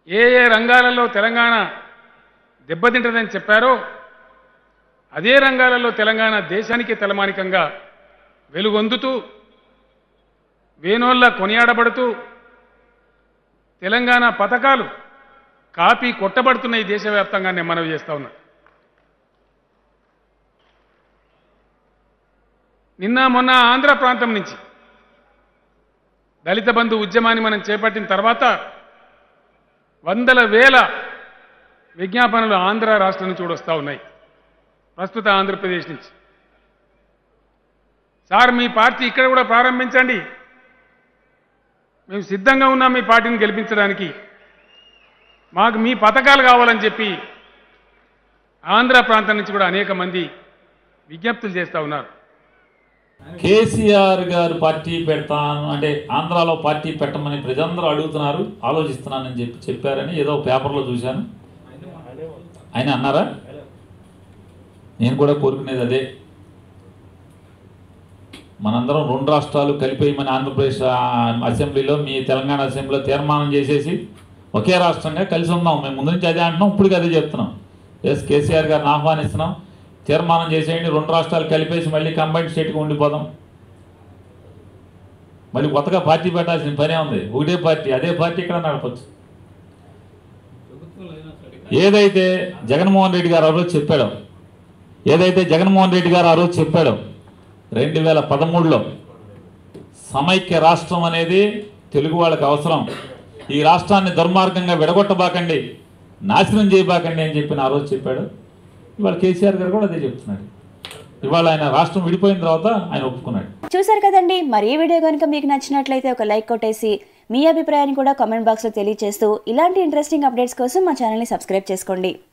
ఏ ఏ రంగాలలో తెలంగాణ దెబ్బతింటదని చెప్పారో అదే రంగాలలో తెలంగాణ దేశానికి తలమానికంగా వెలుగొందుతూ వేనోళ్ళ కొనియాడబడుతూ తెలంగాణ పథకాలు కాపీ కొట్టబడుతున్నాయి దేశవ్యాప్తంగా నేను మనవి చేస్తా ఉన్నా నిన్న మొన్న ఆంధ్ర ప్రాంతం నుంచి దళిత బంధు ఉద్యమాన్ని మనం చేపట్టిన తర్వాత వందల వేల విజ్ఞాపనలు ఆంధ్ర రాష్ట్రం నుంచి కూడా వస్తూ ఉన్నాయి ప్రస్తుత ఆంధ్రప్రదేశ్ నుంచి సార్ మీ పార్టీ ఇక్కడ కూడా ప్రారంభించండి మేము సిద్ధంగా ఉన్నాం మీ పార్టీని గెలిపించడానికి మాకు మీ పథకాలు కావాలని చెప్పి ఆంధ్ర ప్రాంతం నుంచి కూడా అనేక మంది విజ్ఞప్తులు చేస్తూ ఉన్నారు కేసీఆర్ గారు పార్టీ పెడతాను అంటే ఆంధ్రాలో పార్టీ పెట్టమని ప్రజలందరూ అడుగుతున్నారు ఆలోచిస్తున్నానని చెప్పి చెప్పారని ఏదో పేపర్లో చూశాను ఆయన అన్నారా నేను కూడా కోరుకునేది అదే మనందరం రెండు రాష్ట్రాలు కలిపేయమని ఆంధ్రప్రదేశ్ ఆ, అసెంబ్లీలో మీ తెలంగాణ అసెంబ్లీలో తీర్మానం చేసేసి ఒకే రాష్ట్రంగా కలిసి ఉందాం మేము ముందు నుంచి అదే అంటున్నాం ఇప్పుడు అదే చెప్తున్నాం ఎస్ కేసీఆర్ గారిని ఆహ్వానిస్తున్నాం తీర్మానం చేసేయండి రెండు రాష్ట్రాలు కలిపేసి మళ్ళీ కంబైన్ స్టేట్గా ఉండిపోదాం మళ్ళీ కొత్తగా పార్టీ పెట్టాల్సిన పనే ఉంది ఒకటే పార్టీ అదే పార్టీ ఇక్కడ నడపచ్చు ఏదైతే జగన్మోహన్ రెడ్డి గారు ఆ రోజు చెప్పాడో ఏదైతే జగన్మోహన్ రెడ్డి గారు ఆ రోజు చెప్పాడో రెండు వేల పదమూడులో సమైక్య రాష్ట్రం అనేది తెలుగు వాళ్ళకి అవసరం ఈ రాష్ట్రాన్ని దుర్మార్గంగా విడగొట్టబాకండి నాశనం చేయబాకండి అని చెప్పి ఆ రోజు చెప్పాడు ఇవాళ కేసీఆర్ గారు కూడా అదే చెప్తున్నాడు ఇవాళ ఆయన రాష్ట్రం విడిపోయిన తర్వాత ఆయన ఒప్పుకున్నాడు చూసారు కదండి మరి ఈ వీడియో కనుక మీకు నచ్చినట్లయితే ఒక లైక్ కొట్టేసి మీ అభిప్రాయాన్ని కూడా కామెంట్ బాక్స్లో తెలియజేస్తూ ఇలాంటి ఇంట్రెస్టింగ్ అప్డేట్స్ కోసం మా ఛానల్ని సబ్స్క్రైబ్ చేసుకోండి